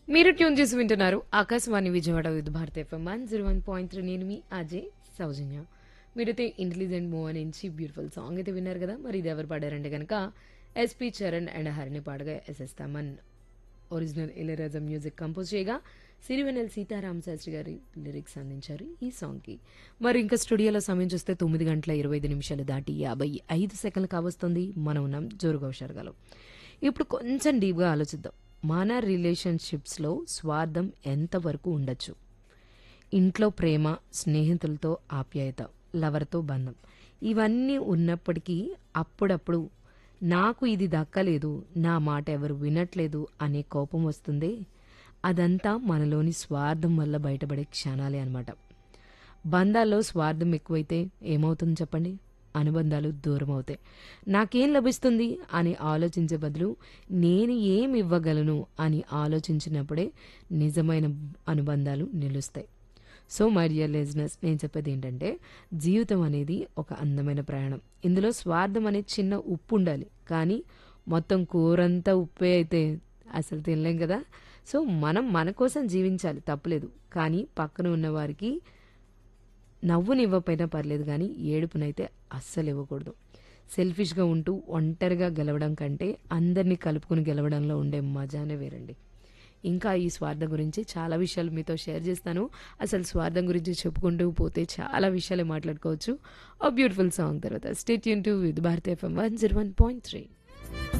మీరు ట్యూన్ చేసి వింటున్నారు Akashvani Vijayawada with Bharat FM one zero one point three నేను మీ అజయ్ సౌజన్య మీరైతే ఇంటెలిజెంట్ మూవ్ నుంచి బ్యూటిఫుల్ సాంగ్ అయితే విన్నారు కదా మరి ఇది ఎవరు పాడారంటే కనుక ఎస్పి చరణ్ అండ్ హరిని పాడగా SS Thaman original Ilaiyaraaja music compose చేయగా సిరివెనెల్ సీతారామ శాస్త్రి గారి లిరిక్స్ అందించారు ఈ సాంగ్కి మరి ఇంకా స్టూడియోలో సమయం చూస్తే తొమ్మిది గంటల ఇరవై ఐదు నిమిషాలు దాటి యాభై ఐదు సెకండ్లు కావస్తుంది మనం ఉన్నాం జోరుగా హుషారుగాలో ఇప్పుడు కొంచెం డీప్గా ఆలోచిద్దాం మన రిలేషన్షిప్స్లో స్వార్థం ఎంతవరకు ఉండొచ్చు ఇంట్లో ప్రేమ స్నేహితులతో ఆప్యాయత లవర్తో బంధం ఇవన్నీ ఉన్నప్పటికీ అప్పుడప్పుడు నాకు ఇది దక్కలేదు నా మాట ఎవరు వినట్లేదు అనే కోపం వస్తుంది అదంతా మనలోని స్వార్థం వల్ల బయటపడే క్షణాలే అనమాట బంధాల్లో స్వార్థం ఎక్కువైతే ఏమవుతుంది చెప్పండి అనుబంధాలు దూరం అవుతాయి నాకేం లభిస్తుంది అని ఆలోచించే బదులు నేను ఏం ఇవ్వగలను అని ఆలోచించినప్పుడే నిజమైన అనుబంధాలు నిలుస్తాయి సో మై డియర్ లిజినెస్ నేను చెప్పేది ఏంటంటే జీవితం అనేది ఒక అందమైన ప్రయాణం ఇందులో స్వార్థం అనే చిన్న ఉప్పు ఉండాలి కానీ మొత్తం కూరంతా ఉప్పే అయితే అసలు తినలేం కదా సో మనం మన కోసం జీవించాలి తప్పలేదు కానీ పక్కన ఉన్న వారికి నవ్వునివ్వకపోయినా పర్లేదు కానీ ఏడుపునైతే అస్సలు ఇవ్వకూడదు సెల్ఫిష్గా ఉంటూ ఒంటరిగా గెలవడం కంటే అందరినీ కలుపుకుని గెలవడంలో ఉండే మజానే వేరండి ఇంకా ఈ స్వార్థం గురించి చాలా విషయాలు మీతో షేర్ చేస్తాను అసలు స్వార్థం గురించి చెప్పుకుంటూ పోతే చాలా విషయాలే మాట్లాడుకోవచ్చు ఆ బ్యూటిఫుల్ సాంగ్ తర్వాత స్టేట్ యూన్ to with Bharati FM one zero one point three